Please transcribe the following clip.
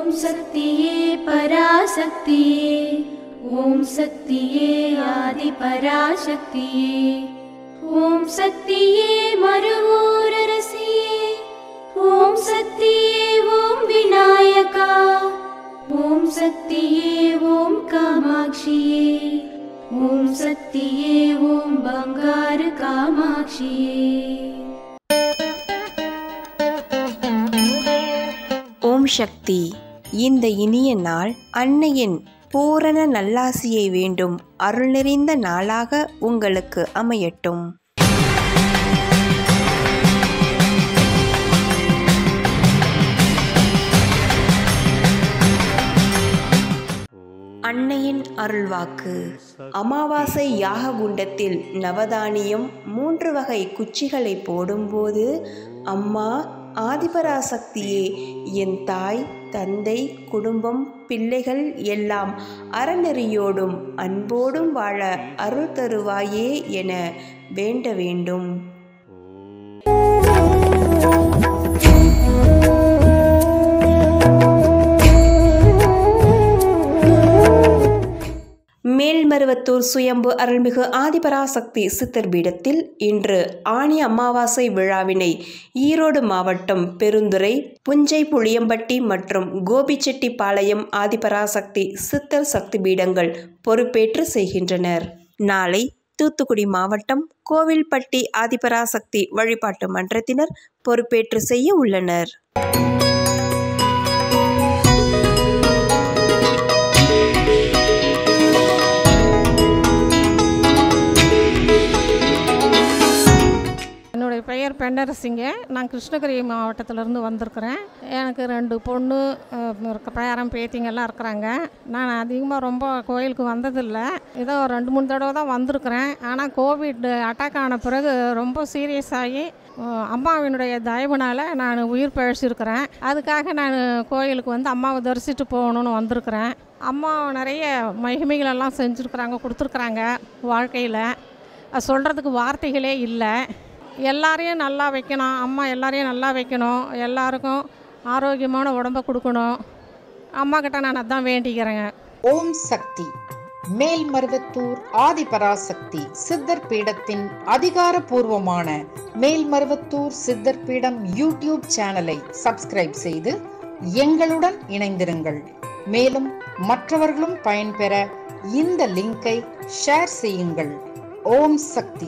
ஓம் சக்தியே பராசக்தியே ஓம் சக்தியே ஆதி பராசக்தியே ஓம் சக்தியே மறுவூரரசியே ஓம் சக்தியே ஓம் விநாயகா ஓம் சக்தியே ஓம் காமாட்சியே ஓம் சக்தியே ஓம் பங்காரு காமாட்சியே ஓம் சக்தி இந்த இனிய நாள் அன்னையின் பூரண நல்லாசியை வேண்டும் அருள் நிறைந்த நாளாக உங்களுக்கு அமையட்டும் அன்னையின் அருள்வாக்கு அமாவாசை யாக குண்டத்தில் நவதானியம் மூன்று வகை குச்சிகளை போடும்போது அம்மா ஆதிபராசக்தியே என் தாய் தந்தை குடும்பம் பிள்ளைகள் எல்லாம் அறநெறியோடும் அன்போடும் வாழ அருள் தருவாயே என வேண்ட வேண்டும் மேல்மருவத்தூர் சுயம்பு அருள்மிகு ஆதிபராசக்தி சித்தர் பீடத்தில் இன்று ஆணி அமாவாசை விழாவினை ஈரோடு மாவட்டம் பெருந்துறை புஞ்சை புளியம்பட்டி மற்றும் கோபிச்செட்டிப்பாளையம் ஆதிபராசக்தி சித்தர் சக்தி பீடங்கள் பொறுப்பேற்று செய்கின்றனர் நாளை தூத்துக்குடி மாவட்டம் கோவில்பட்டி ஆதிபராசக்தி வழிபாட்டு மன்றத்தினர் பொறுப்பேற்று செய்ய உள்ளனர் என்னுடைய பெயர் பெண்ணரசிங்க நான் கிருஷ்ணகிரி மாவட்டத்திலேருந்து வந்திருக்கிறேன் எனக்கு ரெண்டு பொண்ணு அஹ், இருக்க பேரன் பேத்திங்கெல்லாம் இருக்கிறாங்க நான் அதிகமாக ரொம்ப கோயிலுக்கு வந்ததில்லை ஏதோ ரெண்டு மூணு தடவை தான் வந்திருக்கிறேன் ஆனால் கோவிட் அட்டாக் ஆன பிறகு ரொம்ப சீரியஸ் ஆகி அஹ், அம்மாவினுடைய தயவுனால் நான் உயிர் பிழைச்சிருக்கிறேன் அதுக்காக நான் கோயிலுக்கு வந்து அம்மாவை தரிசிட்டு போகணுன்னு வந்திருக்கிறேன் அம்மா நிறைய மகிமைகளெல்லாம் செஞ்சுருக்குறாங்க கொடுத்துருக்குறாங்க வாழ்க்கையில் அது சொல்கிறதுக்கு வார்த்தைகளே இல்லை எல்லாரையும் நல்லா வைக்கணும் அம்மா எல்லாரையும் நல்லா வைக்கணும் எல்லாருக்கும் ஆரோக்கியமான உடம்ப கொடுக்கணும் அம்மா கிட்ட நான் அதான் வேண்டிக்கிறேங்க ஓம் சக்தி மேல்மருவத்தூர் ஆதிபராசக்தி சித்தர் பீடத்தின் அதிகாரப்பூர்வமான மேல்மருவத்தூர் சித்தர் பீடம் யூடியூப் சேனலை சப்ஸ்கிரைப் செய்து எங்களுடன் இணைந்திருங்கள் மேலும் மற்றவர்களும் பயன்பெற இந்த லிங்கை ஷேர் செய்யுங்கள் ஓம் சக்தி